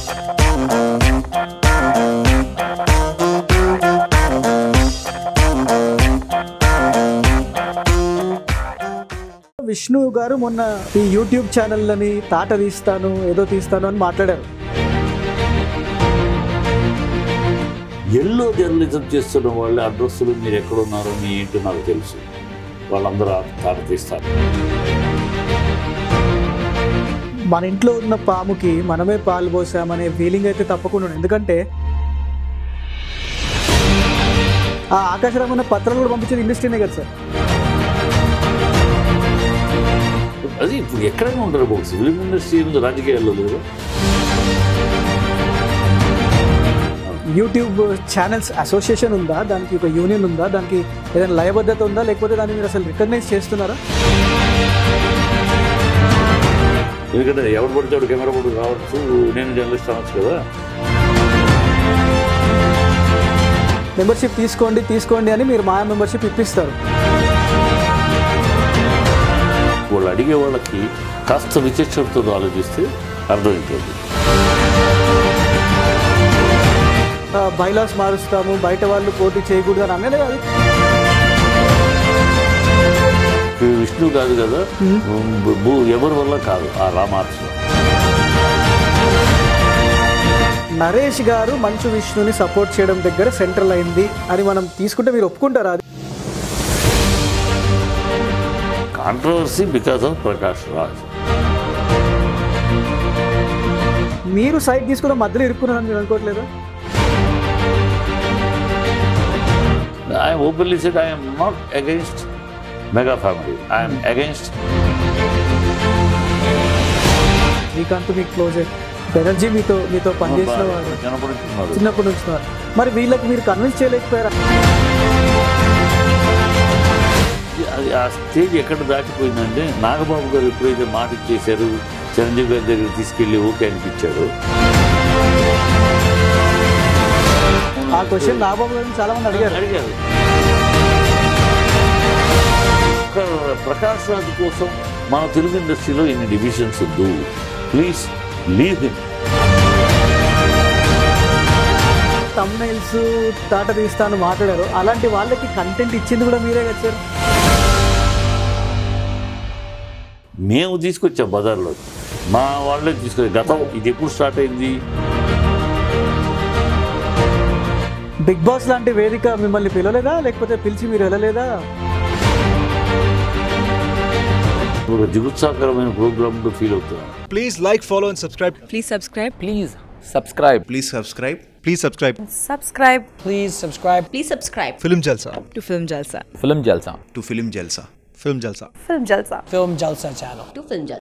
విష్ణు గారు మొన్న ఈ యూట్యూబ్ ఛానళ్ళని తాట తీస్తాను ఏదో తీస్తాను అని మాట్లాడారు ఎల్లో జర్నలిజం చేస్తున్న వాళ్ళ అడ్రస్లు మీరు ఎక్కడున్నారో మీ ఏంటో నాకు తెలుసు వాళ్ళందరూ తాట తీస్తారు మన ఇంట్లో ఉన్న పాముకి మనమే పాలు పోసామనే ఫీలింగ్ అయితే తప్పకుండా ఉంది. ఎందుకంటే ఆ ఆకాశరామన్న పత్రాలు కూడా పంపించేది ఇండస్ట్రీనే కదా సార్ అది ఇప్పుడు ఎక్కడైనా ఉంటారు బాబు ఫిలిం ఇండస్ట్రీ ఉంది రాజకీయాల్లో లేదు యూట్యూబ్ ఛానల్స్ అసోసియేషన్ ఉందా దానికి ఒక యూనియన్ ఉందా దానికి ఏదైనా లయబద్ధత ఉందా లేకపోతే దాన్ని మీరు అసలు రికగ్నైజ్ చేస్తున్నారా ఎందుకంటే ఎవరు పడితే ఎవరు కెమెరా పడి రావచ్చు నేను జర్నలిస్ట్ అనొచ్చు కదా మెంబర్షిప్ తీసుకోండి తీసుకోండి అని మీరు మా మెంబర్షిప్ ఇప్పిస్తారు వాళ్ళు అడిగే వాళ్ళకి కాస్త విచక్షణతో ఆలోచిస్తే అర్థమవుతుంది బైలాస్ మారుస్తాము బయట వాళ్ళు పోటీ చేయకూడదు అని అనేది కాదు ఇప్పుడు విష్ణు కాదు కదా భూ- ఎవరి వల్ల కాదు ఆ రామార్చన నరేష్ గారు మంచు విష్ణుని సపోర్ట్ చేయడం దగ్గర సెంట్రల్ అయింది అని మనం తీసుకుంటే మీరు ఒప్పుకుంటారా అది controversy because of Prakash Raj మీరు సైడ్ తీసుకున్న మధ్యలో ఇరుక్కున్నారని మీరు అనుకోవట్లేదా I openly said I'm not against mega family I'm against Srikanth మీకు క్లోజ్ బెనర్జీ మీతో మీతో పనిచేసిన వాడు జనపడుతున్నారు చిన్నప్పటి నుంచి ఉన్నారు. మరి వీళ్ళకి మీరు కన్విన్స్ చేయలేకపోయారా అది ఆ స్టేజ్ ఎక్కడ దాటిపోయిందంటే నాగబాబు గారు ఎప్పుడైతే మాట ఇచ్చేశారు చిరంజీవి గారి దగ్గర తీసుకెళ్ళి ఓకే అనిపించాడు ఆ క్వశ్చన్ నాబాబు గారిని చాలా మంది అడిగారు అడిగారు ఒక్క ప్రకాష్ రాజ్ కోసం మన తెలుగు ఇండస్ట్రీలో ఇన్ని డివిజన్స్ వద్దు ప్లీజ్ లీవ్ హిమ్ తమ్నైల్స్ తాట తీస్తాను మాట్లాడారు అలాంటి వాళ్ళకి కంటెంట్ ఇచ్చింది కూడా మీరే కదా సార్ మేము తీసుకొచ్చాం బజార్లో మా వాళ్ళే తీసుకొచ్చి గతం ఇది ఎప్పుడు స్టార్ట్ అయింది బిగ్ బాస్ లాంటి వేదిక మిమ్మల్ని పిలవలేదా లేకపోతే పిలిచి మీరు వెళ్ళలేదా ఒక జిగుత్సాకరమైన ప్రోగ్రామ్ ఫీల్ అవుతున్నాను Please like, follow, and subscribe. Please subscribe. Please subscribe. Please subscribe. Please subscribe. Subscribe Please subscribe Please subscribe Film Jalsa. to Film Jalsa. Film Jalsa. To Film Jalsa. Film Jalsa. Film Jalsa. Film Jalsa channel. To Film Jalsa.